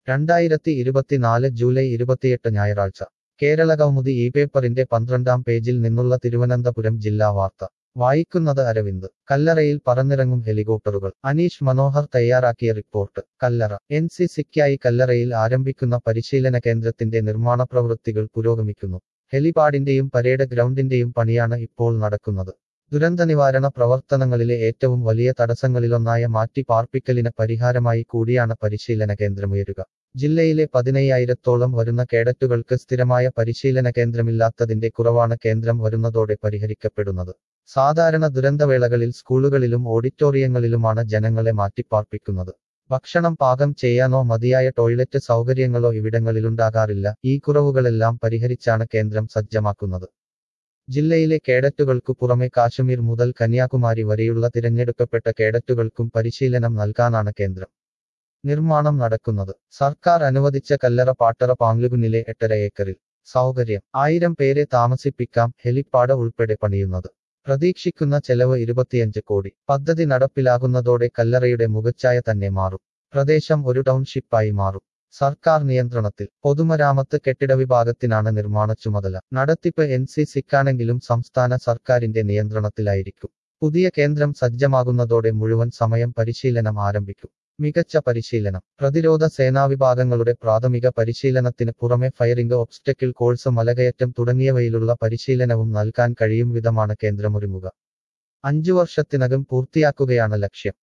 രണ്ടായിരത്തി ഇരുപത്തിനാല് ജൂലൈ ഇരുപത്തിയെട്ട് ഞായറാഴ്ച കേരള കൗമുദി ഈ പേപ്പറിന്റെ പന്ത്രണ്ടാം പേജിൽ നിന്നുള്ള തിരുവനന്തപുരം ജില്ലാ വാർത്ത വായിക്കുന്നത് അരവിന്ദ് കല്ലറയിൽ പറന്നിറങ്ങും ഹെലികോപ്റ്ററുകൾ അനീഷ് മനോഹർ തയ്യാറാക്കിയ റിപ്പോർട്ട് കല്ലറ എൻ സി സിക്കായി കല്ലറയിൽ ആരംഭിക്കുന്ന പരിശീലന കേന്ദ്രത്തിന്റെ നിർമ്മാണ പ്രവൃത്തികൾ പുരോഗമിക്കുന്നു ഹെലിപാഡിന്റെയും പരേഡ് ഗ്രൗണ്ടിന്റെയും പണിയാണ് ഇപ്പോൾ നടക്കുന്നത് ദുരന്തനിവാരണ പ്രവർത്തനങ്ങളിലെ ഏറ്റവും വലിയ തടസ്സങ്ങളിലൊന്നായ മാറ്റി പാർപ്പിക്കലിന് പരിഹാരമായി കൂടിയാണ് പരിശീലന കേന്ദ്രമുയരുക ജില്ലയിലെ പതിനയ്യായിരത്തോളം വരുന്ന കേഡറ്റുകൾക്ക് സ്ഥിരമായ പരിശീലന കേന്ദ്രമില്ലാത്തതിന്റെ കുറവാണ് കേന്ദ്രം വരുന്നതോടെ പരിഹരിക്കപ്പെടുന്നത് സാധാരണ ദുരന്തവേളകളിൽ സ്കൂളുകളിലും ഓഡിറ്റോറിയങ്ങളിലുമാണ് ജനങ്ങളെ മാറ്റിപ്പാർപ്പിക്കുന്നത് ഭക്ഷണം പാകം ചെയ്യാനോ മതിയായ ടോയ്ലറ്റ് സൗകര്യങ്ങളോ ഇവിടങ്ങളിലുണ്ടാകാറില്ല ഈ കുറവുകളെല്ലാം പരിഹരിച്ചാണ് കേന്ദ്രം സജ്ജമാക്കുന്നത് ജില്ലയിലെ കേഡറ്റുകൾക്കു പുറമെ കാശ്മീർ മുതൽ കന്യാകുമാരി വരെയുള്ള തിരഞ്ഞെടുക്കപ്പെട്ട കേഡറ്റുകൾക്കും പരിശീലനം നൽകാനാണ് കേന്ദ്രം നിർമ്മാണം നടക്കുന്നത് സർക്കാർ അനുവദിച്ച കല്ലറ പാട്ടറ പാങ്ലുകുന്നിലെ എട്ടര ഏക്കറിൽ സൗകര്യം ആയിരം പേരെ താമസിപ്പിക്കാം ഹെലിപ്പാഡ് ഉൾപ്പെടെ പണിയുന്നത് പ്രതീക്ഷിക്കുന്ന ചെലവ് ഇരുപത്തിയഞ്ച് കോടി പദ്ധതി നടപ്പിലാകുന്നതോടെ കല്ലറയുടെ മുഖച്ഛായ തന്നെ മാറും പ്രദേശം ഒരു ടൗൺഷിപ്പായി മാറും സർക്കാർ നിയന്ത്രണത്തിൽ പൊതുമരാമത്ത് കെട്ടിട വിഭാഗത്തിനാണ് നിർമ്മാണ ചുമതല നടത്തിപ്പ് എൻ സി സിക്കാണെങ്കിലും സംസ്ഥാന സർക്കാരിന്റെ നിയന്ത്രണത്തിലായിരിക്കും പുതിയ കേന്ദ്രം സജ്ജമാകുന്നതോടെ മുഴുവൻ സമയം പരിശീലനം ആരംഭിക്കും മികച്ച പരിശീലനം പ്രതിരോധ സേനാവിഭാഗങ്ങളുടെ പ്രാഥമിക പരിശീലനത്തിന് പുറമെ ഫയറിംഗ് ഒബ്സ്റ്റക്കിൾ കോഴ്സ് മലകയറ്റം തുടങ്ങിയവയിലുള്ള പരിശീലനവും നൽകാൻ കഴിയും വിധമാണ് കേന്ദ്രമൊരുങ്ങുക അഞ്ചു വർഷത്തിനകം പൂർത്തിയാക്കുകയാണ് ലക്ഷ്യം